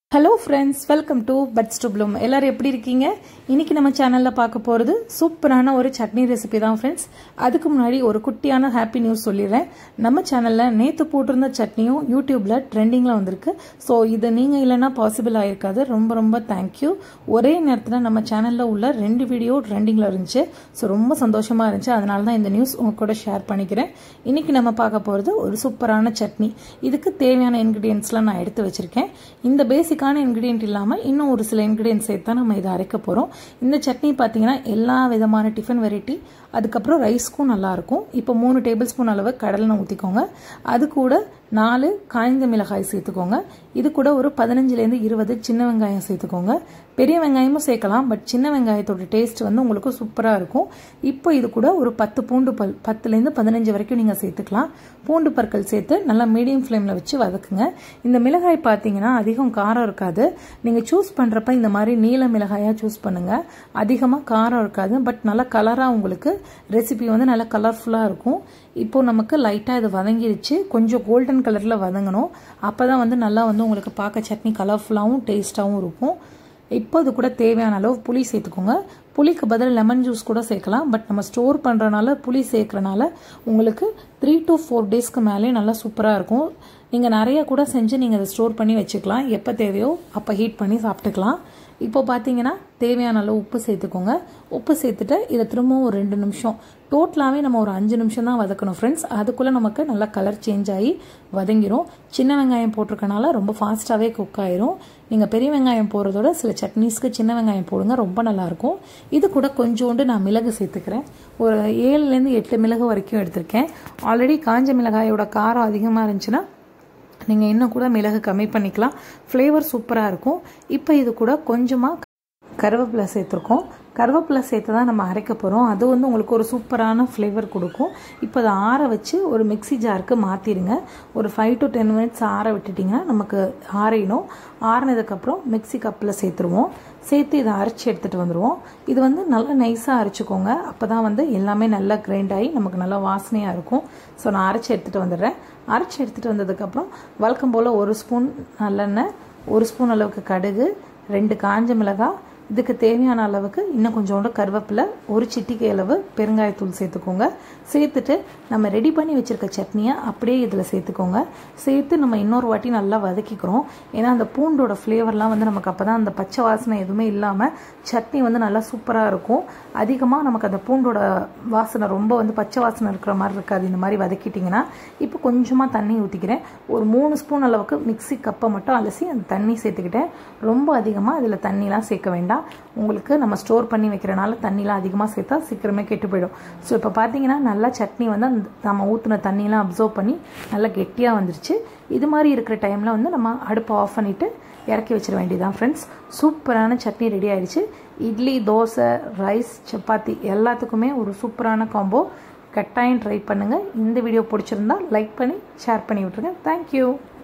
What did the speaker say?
hello friends welcome to buds to bloom எல்லாரும் எப்படி இருக்கீங்க இன்னைக்கு நம்ம சேனலில் பார்க்க போகிறது சூப்பரான ஒரு சட்னி ரெசிபி தான் ஃப்ரெண்ட்ஸ் அதுக்கு முன்னாடி ஒரு குட்டியான ஹாப்பி நியூஸ் சொல்லிடுறேன் நம்ம சேனலில் நேற்று போட்டிருந்த சட்னியும் யூடியூப்பில் ட்ரெண்டிங்கில் வந்திருக்கு ஸோ இது நீங்கள் இல்லைன்னா பாசிபிள் ஆயிருக்காது ரொம்ப ரொம்ப தேங்க்யூ ஒரே நேரத்தில் நம்ம சேனலில் உள்ள ரெண்டு வீடியோ ட்ரெண்டிங்கில் இருந்துச்சு ஸோ ரொம்ப சந்தோஷமாக இருந்துச்சு அதனால தான் இந்த நியூஸ் உங்க கூட ஷேர் பண்ணிக்கிறேன் இன்னைக்கு நம்ம பார்க்க போகிறது ஒரு சூப்பரான சட்னி இதுக்கு தேவையான இன்க்ரீடியன்ஸ்லாம் நான் எடுத்து வச்சிருக்கேன் இந்த பேசிக் பேசிக்கான இன்க்ரீடியன்ட் இல்லாமல் இன்னும் ஒரு சில இன்க்ரீடியன்ட் சேர்த்து தான் நம்ம இதை அரைக்க போகிறோம் இந்த சட்னி பார்த்தீங்கன்னா எல்லா விதமான டிஃபன் வெரைட்டி அதுக்கப்புறம் ரைஸ்க்கும் நல்லாயிருக்கும் இப்போ மூணு டேபிள் ஸ்பூன் அளவு கடலை ஊற்றிக்கோங்க அது கூட நாலு காய்ந்த மிளகாய் சேர்த்துக்கோங்க இது கூட ஒரு பதினஞ்சுலேருந்து இருபது சின்ன வெங்காயம் சேர்த்துக்கோங்க பெரிய வெங்காயமும் சேர்க்கலாம் பட் சின்ன வெங்காயத்தோட டேஸ்ட் வந்து உங்களுக்கு சூப்பராக இருக்கும் இப்போ இது கூட ஒரு பத்து பூண்டு பல் பத்துலேருந்து பதினஞ்சு வரைக்கும் நீங்கள் சேர்த்துக்கலாம் பூண்டு பற்கள் சேர்த்து நல்லா மீடியம் ஃப்ளேமில் வச்சு வதக்குங்க இந்த மிளகாய் பார்த்தீங்கன்னா அதிகம் காரம் இருக்காது நீங்கள் சூஸ் பண்ணுறப்ப இந்த மாதிரி நீல மிளகாயாக சூஸ் பண்ணுங்கள் அதிகமாக காரம் இருக்காது பட் நல்லா கலராக உங்களுக்கு ரெசிபி வந்து நல்லா கலர்ஃபுல்லாக இருக்கும் இப்போ நமக்கு லைட்டாக இது வதங்கிடுச்சு கொஞ்சம் கோல்டன் கலரில் வதங்கணும் அப்போ தான் வந்து நல்லா வந்து உங்களுக்கு பார்க்க சட்னி கலர்ஃபுல்லாகவும் டேஸ்ட்டாகவும் இருக்கும் இப்போ இது கூட தேவையான அளவு புளி சேர்த்துக்கோங்க புளிக்கு பதில் லெமன் ஜூஸ் கூட சேர்க்கலாம் பட் நம்ம ஸ்டோர் பண்ணுறனால புளி சேர்க்குறனால உங்களுக்கு த்ரீ டு ஃபோர் டேஸ்க்கு மேலே நல்லா சூப்பராக இருக்கும் நீங்கள் நிறைய கூட செஞ்சு நீங்கள் அதை ஸ்டோர் பண்ணி வச்சுக்கலாம் எப்போ தேவையோ அப்போ ஹீட் பண்ணி சாப்பிட்டுக்கலாம் இப்போ பார்த்தீங்கன்னா தேவையான அளவு உப்பு சேர்த்துக்கோங்க உப்பு சேர்த்துட்டு இதை திரும்பவும் ஒரு ரெண்டு நிமிஷம் டோட்டலாகவே நம்ம ஒரு அஞ்சு நிமிஷம் தான் வதக்கணும் ஃப்ரெண்ட்ஸ் அதுக்குள்ளே நமக்கு நல்லா கலர் சேஞ்ச் ஆகி வதங்கிரும் சின்ன வெங்காயம் போட்டிருக்கனால ரொம்ப ஃபாஸ்ட்டாகவே குக் ஆயிரும் நீங்கள் பெரிய வெங்காயம் போடுறதோட சில சட்னிஸ்க்கு சின்ன வெங்காயம் போடுங்க ரொம்ப நல்லாயிருக்கும் இது கூட கொஞ்சோண்டு நான் மிளகு சேர்த்துக்கிறேன் ஒரு ஏழுலேருந்து எட்டு மிளகு வரைக்கும் எடுத்திருக்கேன் ஆல்ரெடி காஞ்ச மிளகாயோட காரம் அதிகமாக இருந்துச்சுன்னா நீங்கள் இன்னும் கூட மிளகு கம்மி பண்ணிக்கலாம் ஃப்ளேவர் சூப்பராக இருக்கும் இப்போ இது கூட கொஞ்சமாக கருவேப்பிலை சேர்த்துருக்கோம் கருவேப்பிலை சேர்த்து தான் நம்ம அரைக்க போகிறோம் அது வந்து உங்களுக்கு ஒரு சூப்பரான ஃப்ளேவர் கொடுக்கும் இப்போ அதை ஆற வச்சு ஒரு மிக்சி ஜாருக்கு மாற்றிடுங்க ஒரு ஃபைவ் டு டென் மினிட்ஸ் ஆற விட்டுட்டிங்கன்னா நமக்கு ஆறையணும் ஆறினதுக்கப்புறம் மிக்சி கப்பில் சேர்த்துருவோம் சேர்த்து இதை அரைச்சி எடுத்துகிட்டு வந்துடுவோம் இது வந்து நல்லா நைஸாக அரைச்சிக்கோங்க அப்போ தான் வந்து எல்லாமே நல்லா கிரைண்ட் ஆகி நமக்கு நல்லா வாசனையாக இருக்கும் ஸோ நான் அரைச்சி எடுத்துகிட்டு வந்துடுறேன் அரைச்சி எடுத்துகிட்டு வந்ததுக்கப்புறம் வழக்கம் போல் ஒரு ஸ்பூன் நல்லெண்ணெய் ஒரு ஸ்பூன் அளவுக்கு கடுகு ரெண்டு காஞ்ச மிளகாய் இதுக்கு தேவையான அளவுக்கு இன்னும் கொஞ்சோண்டு கருவேப்பிலை ஒரு சிட்டிக்கை அளவு பெருங்காயத்தூள் சேர்த்துக்கோங்க சேர்த்துட்டு நம்ம ரெடி பண்ணி வச்சுருக்க சட்னியை அப்படியே இதில் சேர்த்துக்கோங்க சேர்த்து நம்ம இன்னொரு வாட்டி நல்லா வதக்கிக்கிறோம் ஏன்னா அந்த பூண்டோட ஃப்ளேவர்லாம் வந்து நமக்கு அப்போ தான் அந்த பச்சை வாசனை எதுவுமே இல்லாமல் சட்னி வந்து நல்லா சூப்பராக இருக்கும் அதிகமாக நமக்கு அந்த பூண்டோட வாசனை ரொம்ப வந்து பச்சை வாசனை இருக்கிற மாதிரி இருக்காது இந்த மாதிரி வதக்கிட்டிங்கன்னா இப்போ கொஞ்சமாக தண்ணி ஊற்றிக்கிறேன் ஒரு மூணு ஸ்பூன் அளவுக்கு மிக்சி கப்பை மட்டும் அலசி அந்த தண்ணி சேர்த்துக்கிட்டேன் ரொம்ப அதிகமாக அதில் தண்ணிலாம் சேர்க்க வேண்டாம் உங்களுக்கு நம்ம ஸ்டோர் பண்ணி வைக்கிறனால தண்ணிலாம் அதிகமாக சேர்த்தா சீக்கிரமே கெட்டு போயிடும் ஸோ இப்போ பார்த்தீங்கன்னா நல்லா சட்னி வந்து அந்த நம்ம ஊற்றின தண்ணியெலாம் அப்சர்வ் பண்ணி நல்லா கெட்டியாக வந்துருச்சு இது மாதிரி இருக்கிற டைமில் வந்து நம்ம அடுப்பை ஆஃப் பண்ணிவிட்டு இறக்கி வச்சிட வேண்டியதான் ஃப்ரெண்ட்ஸ் சூப்பரான சட்னி ரெடி ஆயிடுச்சு இட்லி தோசை ரைஸ் சப்பாத்தி எல்லாத்துக்குமே ஒரு சூப்பரான காம்போ கட்டாயம் ட்ரை பண்ணுங்கள் இந்த வீடியோ பிடிச்சிருந்தா லைக் பண்ணி ஷேர் பண்ணி விட்ருங்க தேங்க்யூ